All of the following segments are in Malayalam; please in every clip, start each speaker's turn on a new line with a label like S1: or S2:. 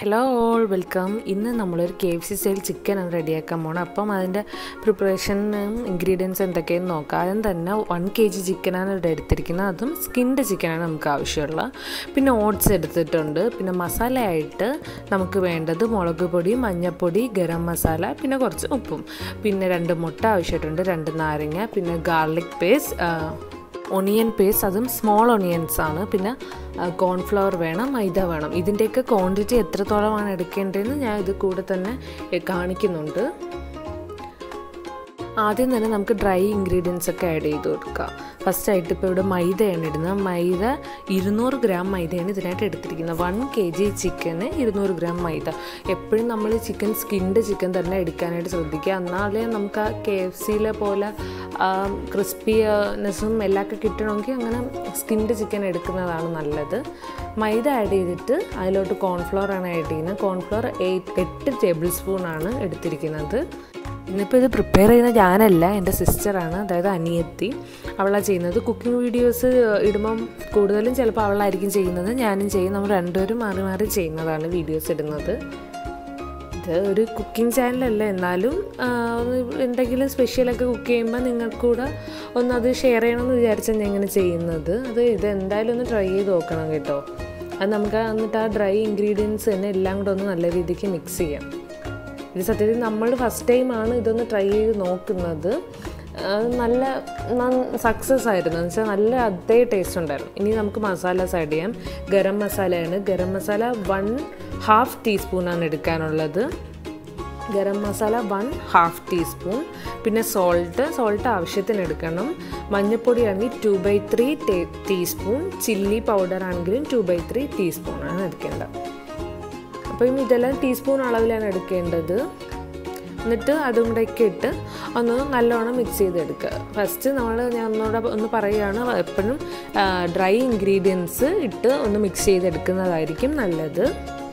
S1: ഹലോ ഓൾ വെൽക്കം ഇന്ന് നമ്മളൊരു കെ എഫ് സി സ്റ്റൈൽ ചിക്കനാണ് റെഡിയാക്കാൻ പോകണം അപ്പം അതിൻ്റെ പ്രിപ്പറേഷനും ഇൻഗ്രീഡിയൻസ് എന്തൊക്കെയെന്ന് നോക്കാം ആദ്യം തന്നെ വൺ കെ ജി ചിക്കനാണ് ഇവിടെ എടുത്തിരിക്കുന്നത് അതും സ്കിൻ്റെ ചിക്കനാണ് നമുക്ക് ആവശ്യമുള്ളത് പിന്നെ ഓട്സ് എടുത്തിട്ടുണ്ട് പിന്നെ മസാലയായിട്ട് നമുക്ക് വേണ്ടത് മുളക് പൊടി മഞ്ഞൾപ്പൊടി ഗരം മസാല പിന്നെ കുറച്ച് ഉപ്പും പിന്നെ രണ്ട് മുട്ട ആവശ്യമായിട്ടുണ്ട് രണ്ട് നാരങ്ങ പിന്നെ ഗാർലിക് പേസ്റ്റ് ഒണിയൻ പേസ്റ്റ് അതും സ്മോൾ ഒണിയൻസ് ആണ് പിന്നെ കോൺഫ്ലവർ വേണം മൈദ വേണം ഇതിൻ്റെയൊക്കെ ക്വാണ്ടിറ്റി എത്രത്തോളമാണ് എടുക്കേണ്ടതെന്ന് ഞാൻ ഇത് കൂടെ തന്നെ കാണിക്കുന്നുണ്ട് ആദ്യം തന്നെ നമുക്ക് ഡ്രൈ ഇൻഗ്രീഡിയൻസ് ഒക്കെ ആഡ് ചെയ്ത് കൊടുക്കാം ഫസ്റ്റ് ആയിട്ട് ഇപ്പോൾ ഇവിടെ മൈദയാണ് ഇടുന്നത് മൈദ ഇരുന്നൂറ് ഗ്രാം മൈദയാണ് ഇതിനായിട്ട് എടുത്തിരിക്കുന്നത് വൺ കെ ജി ചിക്കന് ഇരുന്നൂറ് ഗ്രാം മൈദ എപ്പോഴും നമ്മൾ ചിക്കൻ സ്കിൻ്റെ ചിക്കൻ തന്നെ എടുക്കാനായിട്ട് ശ്രദ്ധിക്കുക എന്നാലേ നമുക്ക് ആ കെ എഫ് സിയിലെ പോലെ ക്രിസ്പിനെസ്സും എല്ലാമൊക്കെ കിട്ടണമെങ്കിൽ അങ്ങനെ സ്കിൻ്റെ ചിക്കൻ എടുക്കുന്നതാണ് നല്ലത് മൈദ ആഡ് ചെയ്തിട്ട് അതിലോട്ട് കോൺഫ്ലവർ ആണ് ആഡ് ചെയ്യുന്നത് കോൺഫ്ലവർ എയ്റ്റ് എട്ട് ടേബിൾ സ്പൂണാണ് എടുത്തിരിക്കുന്നത് ഇന്നിപ്പോൾ ഇത് പ്രിപ്പയർ ചെയ്യുന്ന ഞാനല്ല എൻ്റെ സിസ്റ്ററാണ് അതായത് അനിയത്തി അവളാണ് ചെയ്യുന്നത് കുക്കിംഗ് വീഡിയോസ് ഇടുമ്പം കൂടുതലും ചിലപ്പോൾ അവളായിരിക്കും ചെയ്യുന്നത് ഞാനും ചെയ്യും നമ്മൾ രണ്ടുപേരും മാറി മാറി ചെയ്യുന്നതാണ് വീഡിയോസ് ഇടുന്നത് ഇത് ഒരു കുക്കിംഗ് ചാനലല്ല എന്നാലും എന്തെങ്കിലും സ്പെഷ്യലൊക്കെ കുക്ക് ചെയ്യുമ്പോൾ നിങ്ങൾക്കൂടെ ഒന്ന് അത് ഷെയർ ചെയ്യണമെന്ന് വിചാരിച്ചാൽ ഞാൻ ഇങ്ങനെ ചെയ്യുന്നത് അത് ഇത് എന്തായാലും ഒന്ന് ട്രൈ ചെയ്ത് നോക്കണം കേട്ടോ അത് നമുക്ക് എന്നിട്ട് ആ ഡ്രൈ ഇൻഗ്രീഡിയൻസ് തന്നെ എല്ലാം കൂടെ ഒന്ന് നല്ല രീതിക്ക് മിക്സ് ചെയ്യാം ഇത് സത്യത്തിൽ നമ്മൾ ഫസ്റ്റ് ടൈമാണ് ഇതൊന്ന് ട്രൈ ചെയ്ത് നോക്കുന്നത് നല്ല സക്സസ് ആയിരുന്നു എന്ന് വെച്ചാൽ നല്ല അതേ ടേസ്റ്റ് ഉണ്ടായിരുന്നു ഇനി നമുക്ക് മസാലാസ് ആഡ് ചെയ്യാം ഗരം മസാലയാണ് ഗരം മസാല വൺ ഹാഫ് ടീസ്പൂണാണ് എടുക്കാനുള്ളത് garam masala one half teaspoon പിന്നെ സോൾട്ട് സോൾട്ട് ആവശ്യത്തിന് എടുക്കണം മഞ്ഞൾപ്പൊടിയാണെങ്കിൽ two by three teaspoon chilli powder ആണെങ്കിലും ടു ബൈ ത്രീ ടീസ്പൂണാണ് എടുക്കേണ്ടത് അപ്പം ഇതെല്ലാം ടീസ്പൂൺ അളവിലാണ് എടുക്കേണ്ടത് എന്നിട്ട് അതും കൂടെ ഒക്കെ ഇട്ട് ഒന്ന് നല്ലോണം മിക്സ് ചെയ്തെടുക്കുക ഫസ്റ്റ് നമ്മൾ ഞാൻ ഒന്നുകൂടെ ഒന്ന് പറയുകയാണ് എപ്പോഴും ഡ്രൈ ഇൻഗ്രീഡിയൻസ് ഇട്ട് ഒന്ന് മിക്സ് ചെയ്തെടുക്കുന്നതായിരിക്കും നല്ലത്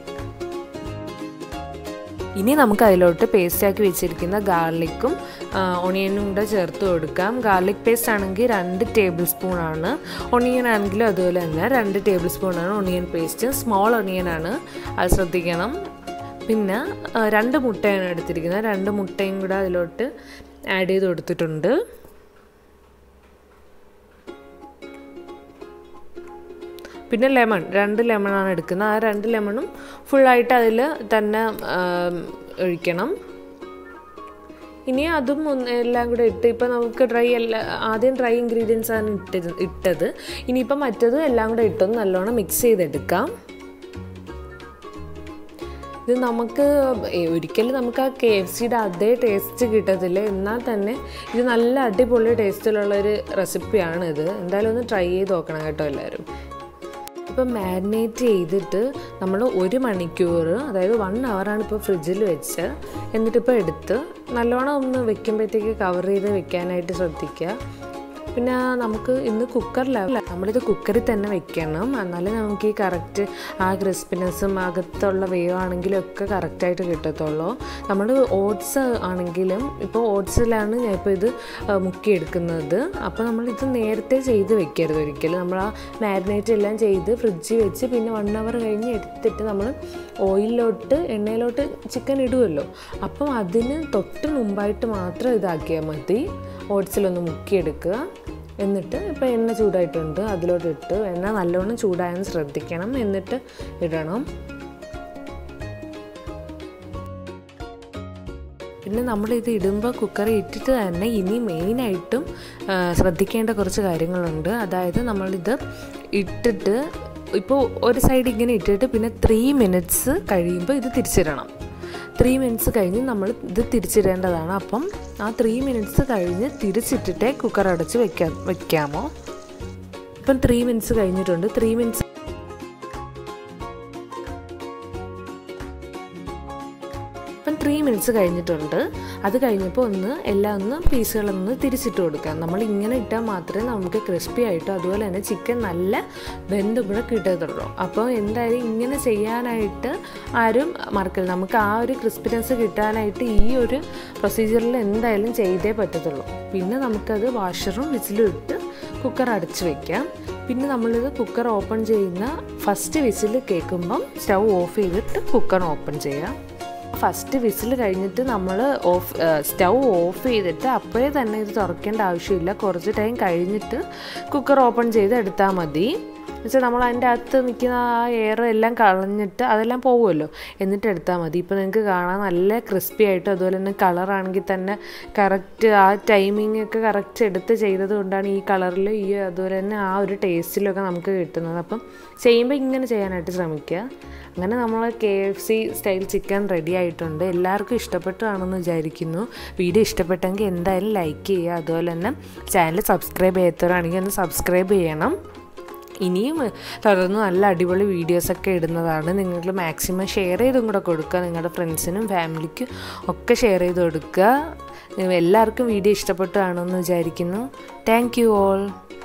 S1: ഇനി നമുക്ക് അതിലോട്ട് പേസ്റ്റാക്കി വെച്ചിരിക്കുന്ന ഗാർലിക്കും ഒണിയനും കൂടെ ചേർത്ത് കൊടുക്കാം ഗാർലിക് പേസ്റ്റ് ആണെങ്കിൽ രണ്ട് ടേബിൾ സ്പൂൺ ആണ് ഒണിയൻ ആണെങ്കിലും അതുപോലെ തന്നെ രണ്ട് ടേബിൾ സ്പൂൺ ആണ് ഒണിയൻ പേസ്റ്റ് സ്മോൾ ഒണിയൻ ആണ് അത് ശ്രദ്ധിക്കണം പിന്നെ രണ്ട് മുട്ടയാണ് എടുത്തിരിക്കുന്നത് രണ്ട് മുട്ടയും കൂടെ അതിലോട്ട് ആഡ് ചെയ്ത് കൊടുത്തിട്ടുണ്ട് പിന്നെ ലെമൺ രണ്ട് ലെമണാണ് എടുക്കുന്നത് ആ രണ്ട് ലെമണും ഫുള്ളായിട്ട് അതിൽ തന്നെ ഒഴിക്കണം ഇനി അതും ഒന്ന് എല്ലാം കൂടെ ഇട്ട് ഇപ്പം നമുക്ക് ഡ്രൈ എല്ലാ ആദ്യം ഡ്രൈ ഇൻഗ്രീഡിയൻസ് ആണ് ഇട്ടത് ഇട്ടത് ഇനിയിപ്പം മറ്റത് എല്ലാം കൂടെ ഇട്ടൊന്ന് നല്ലോണം മിക്സ് ചെയ്തെടുക്കാം ഇത് നമുക്ക് ഒരിക്കലും നമുക്ക് ആ കെ എഫ് സിയുടെ അതേ ടേസ്റ്റ് കിട്ടത്തില്ല എന്നാൽ തന്നെ ഇത് നല്ല അടിപൊളി ടേസ്റ്റിലുള്ളൊരു റെസിപ്പിയാണ് ഇത് എന്തായാലും ഒന്ന് ട്രൈ ചെയ്ത് നോക്കണം കേട്ടോ എല്ലാവരും ഇപ്പം മാരിനേറ്റ് ചെയ്തിട്ട് നമ്മൾ ഒരു മണിക്കൂർ അതായത് വൺ അവറാണ് ഇപ്പോൾ ഫ്രിഡ്ജിൽ വെച്ച് എന്നിട്ടിപ്പോൾ എടുത്ത് നല്ലോണം ഒന്ന് വെക്കുമ്പോഴത്തേക്ക് കവർ ചെയ്ത് വെക്കാനായിട്ട് ശ്രദ്ധിക്കുക പിന്നെ നമുക്ക് ഇന്ന് കുക്കറിലാണ് നമ്മളിത് കുക്കറിൽ തന്നെ വെക്കണം എന്നാലേ നമുക്ക് ഈ കറക്റ്റ് ആ ക്രിസ്പിനെസ്സും അകത്തുള്ള വേവ് ആണെങ്കിലും ഒക്കെ കറക്റ്റായിട്ട് കിട്ടത്തുള്ളൂ നമ്മൾ ഓട്സ് ആണെങ്കിലും ഇപ്പോൾ ഓട്സിലാണ് ഞാൻ ഇപ്പോൾ ഇത് മുക്കിയെടുക്കുന്നത് അപ്പോൾ നമ്മളിത് നേരത്തെ ചെയ്ത് വെക്കരുത് ഒരിക്കലും നമ്മൾ ആ മാരിനേറ്റ് എല്ലാം ചെയ്ത് ഫ്രിഡ്ജിൽ വെച്ച് പിന്നെ വൺ അവർ കഴിഞ്ഞ് എടുത്തിട്ട് നമ്മൾ ഓയിലിലോട്ട് എണ്ണയിലോട്ട് ചിക്കൻ ഇടുമല്ലോ അപ്പം അതിന് തൊട്ട് മുമ്പായിട്ട് മാത്രം ഇതാക്കിയാൽ മതി ഓട്സിലൊന്ന് മുക്കിയെടുക്കുക എന്നിട്ട് ഇപ്പോൾ എണ്ണ ചൂടായിട്ടുണ്ട് അതിലോട്ട് ഇട്ട് എണ്ണ നല്ലോണം ചൂടായെന്ന് ശ്രദ്ധിക്കണം എന്നിട്ട് ഇടണം പിന്നെ നമ്മളിത് ഇടുമ്പോൾ കുക്കറിൽ ഇട്ടിട്ട് തന്നെ ഇനി മെയിനായിട്ടും ശ്രദ്ധിക്കേണ്ട കുറച്ച് കാര്യങ്ങളുണ്ട് അതായത് നമ്മളിത് ഇട്ടിട്ട് ഇപ്പോൾ ഒരു സൈഡ് ഇങ്ങനെ ഇട്ടിട്ട് പിന്നെ ത്രീ മിനിറ്റ്സ് കഴിയുമ്പോൾ ഇത് തിരിച്ചിടണം ത്രീ മിനിറ്റ്സ് കഴിഞ്ഞ് നമ്മൾ ഇത് തിരിച്ചിടേണ്ടതാണ് അപ്പം ആ ത്രീ മിനിറ്റ്സ് കഴിഞ്ഞ് തിരിച്ചിട്ടിട്ടേ കുക്കർ അടച്ച് വെക്കാം വെക്കാമോ ഇപ്പം ത്രീ മിനിറ്റ്സ് കഴിഞ്ഞിട്ടുണ്ട് ത്രീ മിനിറ്റ്സ് ഇപ്പം ത്രീ മിനിറ്റ്സ് കഴിഞ്ഞിട്ടുണ്ട് അത് കഴിഞ്ഞപ്പോൾ ഒന്ന് എല്ലാം ഒന്ന് പീസുകളൊന്ന് തിരിച്ചിട്ട് കൊടുക്കാം നമ്മൾ ഇങ്ങനെ ഇട്ടാൽ മാത്രമേ നമുക്ക് ക്രിസ്പി ആയിട്ടും അതുപോലെ തന്നെ ചിക്കൻ നല്ല വെന്ത് ഇവിടെ കിട്ടത്തുള്ളൂ അപ്പോൾ എന്തായാലും ഇങ്ങനെ ചെയ്യാനായിട്ട് ആരും മറക്കില്ല നമുക്ക് ആ ഒരു ക്രിസ്പിനെസ് കിട്ടാനായിട്ട് ഈ ഒരു പ്രൊസീജിയറിൽ എന്തായാലും ചെയ്തേ പറ്റത്തുള്ളൂ പിന്നെ നമുക്കത് വാഷറും വിസിലും ഇട്ട് കുക്കർ അടച്ച് വെക്കാം പിന്നെ നമ്മളിത് കുക്കർ ഓപ്പൺ ചെയ്യുന്ന ഫസ്റ്റ് വിസിൽ കേൾക്കുമ്പം സ്റ്റൗ ഓഫ് ചെയ്തിട്ട് കുക്കർ ഓപ്പൺ ചെയ്യാം ഫസ്റ്റ് വിസിൽ കഴിഞ്ഞിട്ട് നമ്മൾ ഓഫ് സ്റ്റൗ ഓഫ് ചെയ്തിട്ട് അപ്പോഴേ തന്നെ ഇത് തുറക്കേണ്ട ആവശ്യമില്ല കുറച്ച് ടൈം കഴിഞ്ഞിട്ട് കുക്കർ ഓപ്പൺ ചെയ്ത് എടുത്താൽ മതി എന്നുവെച്ചാൽ നമ്മൾ അതിൻ്റെ അകത്ത് നിൽക്കുന്ന ആ എയർ എല്ലാം കളഞ്ഞിട്ട് അതെല്ലാം പോകുമല്ലോ എന്നിട്ട് എടുത്താൽ മതി ഇപ്പോൾ നിങ്ങൾക്ക് കാണാൻ നല്ല ക്രിസ്പി ആയിട്ട് അതുപോലെ തന്നെ കളറാണെങ്കിൽ തന്നെ കറക്റ്റ് ആ ടൈമിംഗ് ഒക്കെ കറക്റ്റ് എടുത്ത് ചെയ്തത് കൊണ്ടാണ് ഈ കളറിൽ ഈ അതുപോലെ തന്നെ ആ ഒരു ടേസ്റ്റിലൊക്കെ നമുക്ക് കിട്ടുന്നത് അപ്പം ചെയ്യുമ്പോൾ ഇങ്ങനെ ചെയ്യാനായിട്ട് ശ്രമിക്കുക അങ്ങനെ നമ്മൾ K F C style chicken ready ആയിട്ടുണ്ട് എല്ലാവർക്കും ഇഷ്ടപ്പെട്ടാണെന്ന് വിചാരിക്കുന്നു വീഡിയോ ഇഷ്ടപ്പെട്ടെങ്കിൽ എന്തായാലും ലൈക്ക് ചെയ്യുക അതുപോലെ തന്നെ ചാനൽ സബ്സ്ക്രൈബ് ചെയ്യാത്തവരാണെങ്കിൽ ഒന്ന് സബ്സ്ക്രൈബ് ചെയ്യണം ഇനിയും തുടർന്ന് നല്ല അടിപൊളി വീഡിയോസൊക്കെ ഇടുന്നതാണ് നിങ്ങൾ മാക്സിമം ഷെയർ ചെയ്തും കൂടെ കൊടുക്കുക നിങ്ങളുടെ ഫ്രണ്ട്സിനും ഫാമിലിക്കും ഒക്കെ ഷെയർ ചെയ്ത് കൊടുക്കുക എല്ലാവർക്കും വീഡിയോ ഇഷ്ടപ്പെട്ടു കാണുമെന്ന് വിചാരിക്കുന്നു താങ്ക് യു ഓൾ